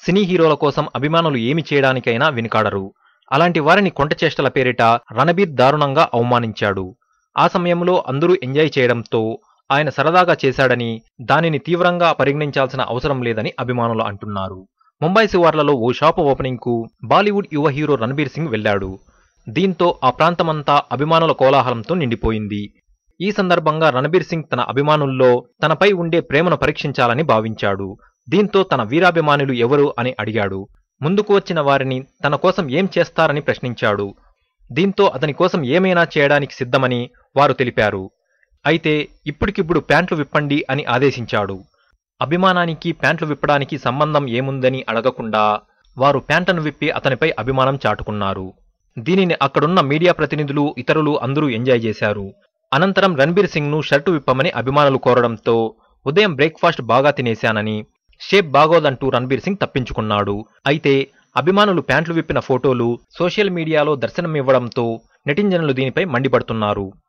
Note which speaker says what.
Speaker 1: సినీ హీరోల కోసం అభిమానులు ఏమి చేయడానికైనా వెనుకాడరు అలాంటి వారిని కొంటచేష్టల పేరిట రణబీర్ దారుణంగా అవమానించాడు ఆ సమయంలో అందరూ ఎంజాయ్ చేయడంతో ఆయన సరదాగా చేశాడని దానిని తీవ్రంగా పరిగణించాల్సిన అవసరం లేదని అభిమానులు అంటున్నారు ముంబై శివార్లలో ఓ షాపు ఓపెనింగ్ కు బాలీవుడ్ యువ హీరో రణబీర్ సింగ్ వెళ్లాడు దీంతో ఆ ప్రాంతమంతా అభిమానుల కోలాహలంతో నిండిపోయింది ఈ సందర్భంగా రణబీర్ సింగ్ తన అభిమానుల్లో తనపై ఉండే ప్రేమను పరీక్షించాలని భావించాడు దీంతో తన వీరాభిమానులు ఎవరు అని అడిగాడు ముందుకు వచ్చిన వారిని తన కోసం ఏం చేస్తారని ప్రశ్నించాడు దీంతో అతని కోసం ఏమైనా చేయడానికి సిద్ధమని వారు తెలిపారు అయితే ఇప్పటికిప్పుడు ప్యాంట్లు విప్పండి అని ఆదేశించాడు అభిమానానికి ప్యాంట్లు విప్పడానికి సంబంధం ఏముందని అడగకుండా వారు ప్యాంట్లను విప్పి అతనిపై అభిమానం చాటుకున్నారు దీనిని అక్కడున్న మీడియా ప్రతినిధులు ఇతరులు అందరూ ఎంజాయ్ చేశారు అనంతరం రణబీర్ సింగ్ ను షర్టు విప్పమని అభిమానులు కోరడంతో ఉదయం బ్రేక్ఫాస్ట్ బాగా తినేశానని షేప్ బాగోదంటూ రణబీర్ సింగ్ తప్పించుకున్నాడు అయితే అభిమానులు ప్యాంట్లు విప్పిన ఫోటోలు సోషల్ మీడియాలో దర్శనమివ్వడంతో నెటింజనులు దీనిపై మండిపడుతున్నారు